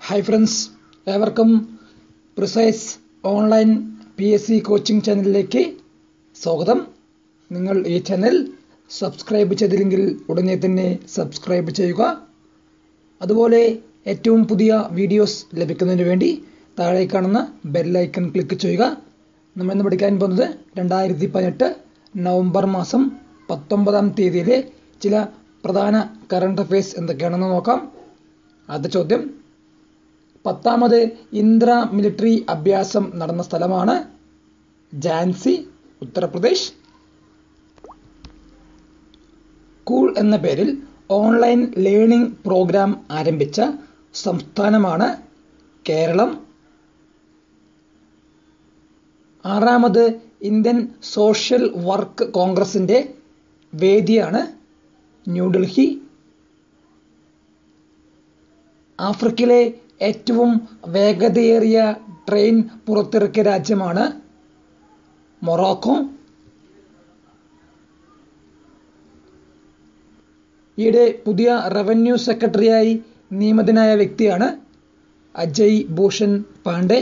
hi friends ഏവർക്കും precise online P S C coaching ചാനലിലേക്ക് സ്വാഗതം നിങ്ങൾ ഈ ചാനൽ സബ്സ്ക്രൈബ് ചെയ്തില്ലെങ്കിൽ ഉടനെ തന്നെ സബ്സ്ക്രൈബ് ചെയ്യുക അതുപോലെ ഏറ്റവും പുതിയ വീഡിയോസ് ലഭിക്കുന്നതിന് വേണ്ടി താഴെ കാണുന്ന ബെല്ലൈക്കൺ ക്ലിക്ക് ചെയ്യുക നമ്മൾ ഇന്ന് പഠിക്കാൻ പോകുന്നത് രണ്ടായിരത്തി പതിനെട്ട് നവംബർ മാസം പത്തൊമ്പതാം തീയതിയിലെ ചില പ്രധാന കറണ്ട് അഫയേഴ്സ് എന്തൊക്കെയാണെന്ന് നോക്കാം ആദ്യ ചോദ്യം പത്താമത് ഇന്ദ്ര മിലിറ്ററി അഭ്യാസം നടന്ന സ്ഥലമാണ് ജാൻസി ഉത്തർപ്രദേശ് കൂൾ എന്ന പേരിൽ ഓൺലൈൻ ലേണിംഗ് പ്രോഗ്രാം ആരംഭിച്ച സംസ്ഥാനമാണ് കേരളം ആറാമത് ഇന്ത്യൻ സോഷ്യൽ വർക്ക് കോൺഗ്രസിന്റെ വേദിയാണ് ന്യൂഡൽഹി ആഫ്രിക്കയിലെ ഏറ്റവും വേഗതയേറിയ ട്രെയിൻ പുറത്തിറക്കിയ രാജ്യമാണ് മൊറോക്കോ ഈയിടെ പുതിയ റവന്യൂ സെക്രട്ടറിയായി നിയമിതനായ വ്യക്തിയാണ് അജയ് ഭൂഷൺ പാണ്ഡെ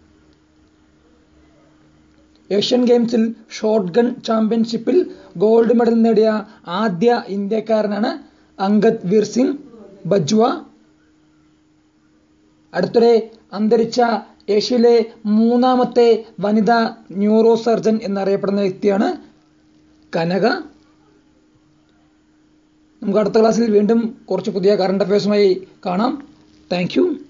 ഏഷ്യൻ ഗെയിംസിൽ ഷോട്ട് ഗൺ ചാമ്പ്യൻഷിപ്പിൽ ഗോൾഡ് മെഡൽ നേടിയ ആദ്യ ഇന്ത്യക്കാരനാണ് അങ്കദ് വീർ സിംഗ് ബജ്വ അടുത്തിടെ അന്തരിച്ച ഏഷ്യയിലെ മൂന്നാമത്തെ വനിതാ ന്യൂറോ സർജൻ എന്നറിയപ്പെടുന്ന വ്യക്തിയാണ് കനക നമുക്ക് അടുത്ത ക്ലാസ്സിൽ വീണ്ടും കുറച്ച് പുതിയ കറണ്ട് അഫയേഴ്സുമായി കാണാം താങ്ക്